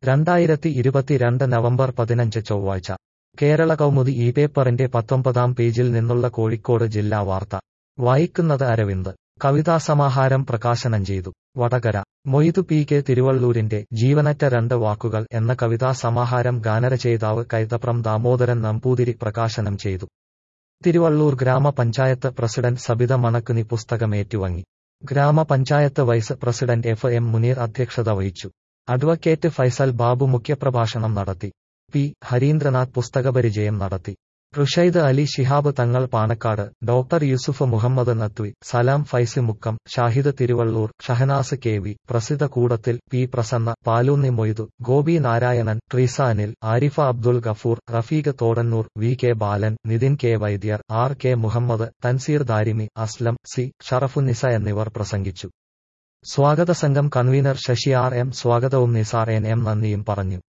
രണ്ടായിരത്തി ഇരുപത്തിരണ്ട് നവംബർ പതിനഞ്ച് ചൊവ്വാഴ്ച കേരള കൗമുദി ഈ പേപ്പറിന്റെ പത്തൊമ്പതാം പേജിൽ നിന്നുള്ള കോഴിക്കോട് ജില്ലാ വാർത്ത വായിക്കുന്നത് അരവിന്ദ് കവിതാസമാഹാരം പ്രകാശനം ചെയ്തു വടകര മൊയ്തു പി കെ തിരുവള്ളൂരിന്റെ ജീവനറ്റ രണ്ട് വാക്കുകൾ എന്ന കവിതാസമാഹാരം ഗാനരചയിതാവ് കൈതപ്രം ദാമോദരൻ നമ്പൂതിരി പ്രകാശനം ചെയ്തു തിരുവള്ളൂർ ഗ്രാമപഞ്ചായത്ത് പ്രസിഡന്റ് സബിത മണക്കുനി പുസ്തകം ഏറ്റുവാങ്ങി ഗ്രാമപഞ്ചായത്ത് vice president F M Muneer അധ്യക്ഷത വഹിച്ചു അഡ്വക്കേറ്റ് ഫൈസൽ ബാബു മുഖ്യപ്രഭാഷണം നടത്തി പി ഹരീന്ദ്രനാഥ് പുസ്തകപരിചയം നടത്തി റുഷൈദ് Ali Shihab Thangal Panakkad doctor Yusuf Muhammad Nadvi Salam Faizi Mukkam Shahid Thiruvallur Shahnas K V Prasidha Koodathil P Prasanna Paloonni Moidu Gopi Narayanan Treesa Anil Arifa Abdul Gafoor Rafeeq Thodannur V K Balan Nithin K Vaidyar R K Muhammad Thanseer Darimi Aslam C Sharafunnisa എന്നിവർ പ്രസംഗിച്ചു സ്വാഗത സംഘം കൺവീനർ ശശി ആർ എം സ്വാഗതവും നിസാർ എൻ എം നന്ദിയും പറഞ്ഞു